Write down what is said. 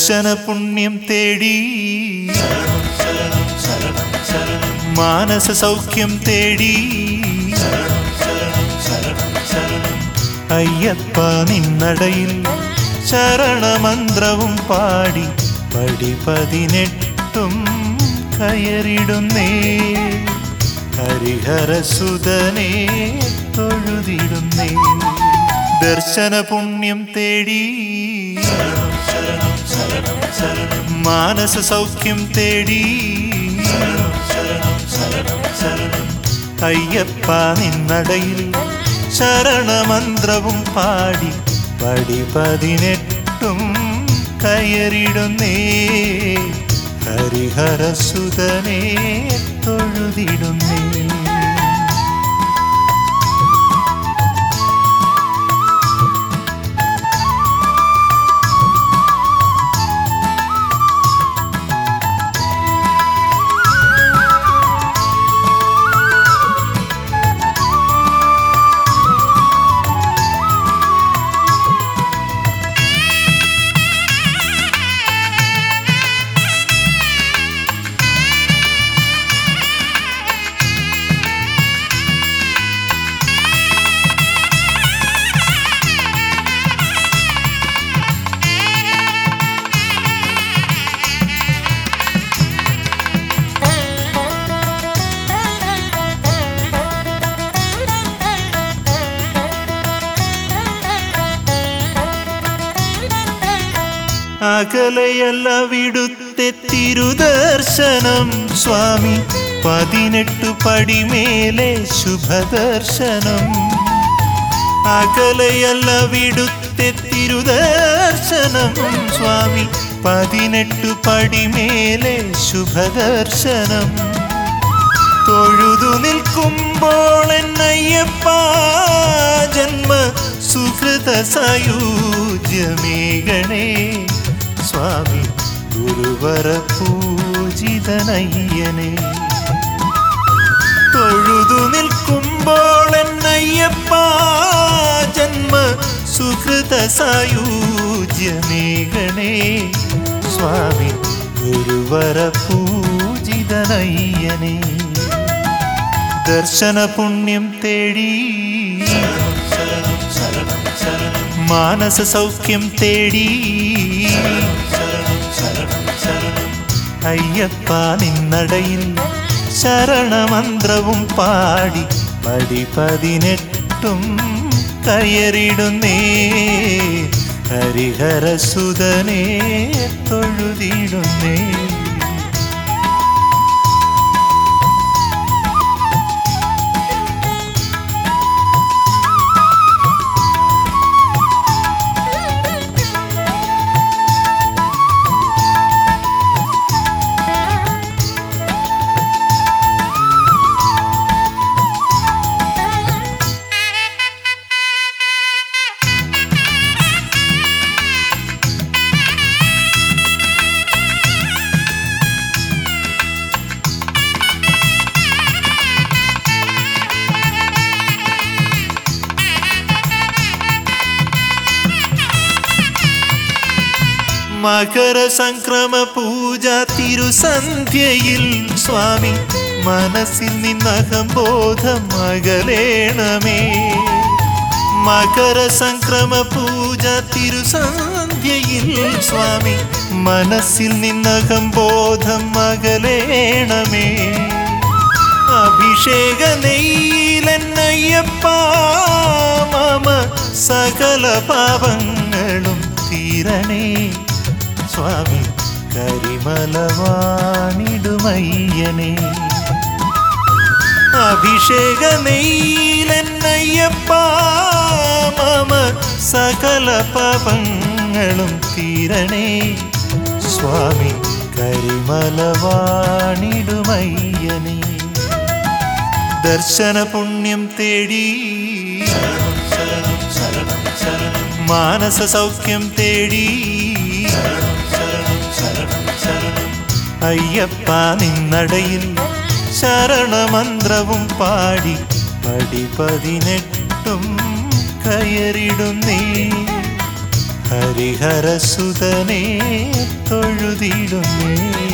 ദർശന പുണ്യം തേടി മാനസ സൗഖ്യം തേടി അയ്യപ്പ നിന്നടയിൽ ശരണമന്ത്രവും പാടി പടി പതിനെട്ടും കയറിടുന്നേ ഹരിഹരസുതനെ തൊഴുതിടുന്നേ ദർശന പുണ്യം തേടി മാനസ സൗഖ്യം തേടി അയ്യപ്പ നിന്നടയിൽ ശരണമന്ത്രവും പാടി പടി പതിനെട്ടും കയറിടുന്നേ ഹരിഹരസുതനെ തൊഴുതിടുന്നേ അകലയല്ല വിടുത്തെ തിരുദർശനം സ്വാമി പതിനെട്ടു പടിമേലെ ശുഭദർശനം അകലയല്ല വിടുത്തെ തിരുദർശനം സ്വാമി പതിനെട്ടു പടിമേലെ ശുഭദർശനം തൊഴുതു നിൽക്കുമ്പോൾ എന്നയ്യപ്പ ജന്മ സുഹൃത സയൂജ്യമേകണേ സ്വാമി ഗുരുവര പൂജിതനയ്യനെ തൊഴുതു നിൽക്കുമ്പോൾ എന്നയ്യപ്പ ജന്മ സുഹൃത സായൂജ്യമേകണേ സ്വാമി ഗുരുവര പൂജിതനയ്യനെ ദർശന പുണ്യം തേടി മാനസ സൗഖ്യം തേടി അയ്യപ്പ നിന്നടയിൽ ശരണമന്ത്രവും പാടി പടി പതിനെട്ടും കയറിടുന്നേ ഹരിഹരസുതനെ തൊഴുതിടുന്നേ മകര സംക്രമ പൂജ തിരുസന്ധ്യയിൽ സ്വാമി മനസ്സിൽ നിന്നഹംബോധം അകലേണമേ മകര സംക്രമ പൂജ തിരുസന്ധ്യയിൽ സ്വാമി മനസ്സിൽ നിന്നഹംബോധം അകലേണമേ അഭിഷേക നെയ്യിലെന്നയ്യപ്പ മമ സകല പാപങ്ങളും തീരണേ സ്വാമി കരിമലവാണിടുമയ്യനെ അഭിഷേക നെയ്യിലെന്നയ്യപ്പ മമ സകല പാപങ്ങളും തീരണേ സ്വാമി കരിമലവാണിടുമയ്യനെ ദർശന പുണ്യം തേടി മാനസ സൗഖ്യം തേടി അയ്യപ്പ നിന്നടയിൽ ശരണമന്ത്രവും പാടി പടി പതിനെട്ടും കയറിടുന്നേ ഹരിഹരസുതനെ തൊഴുതിടുന്നേ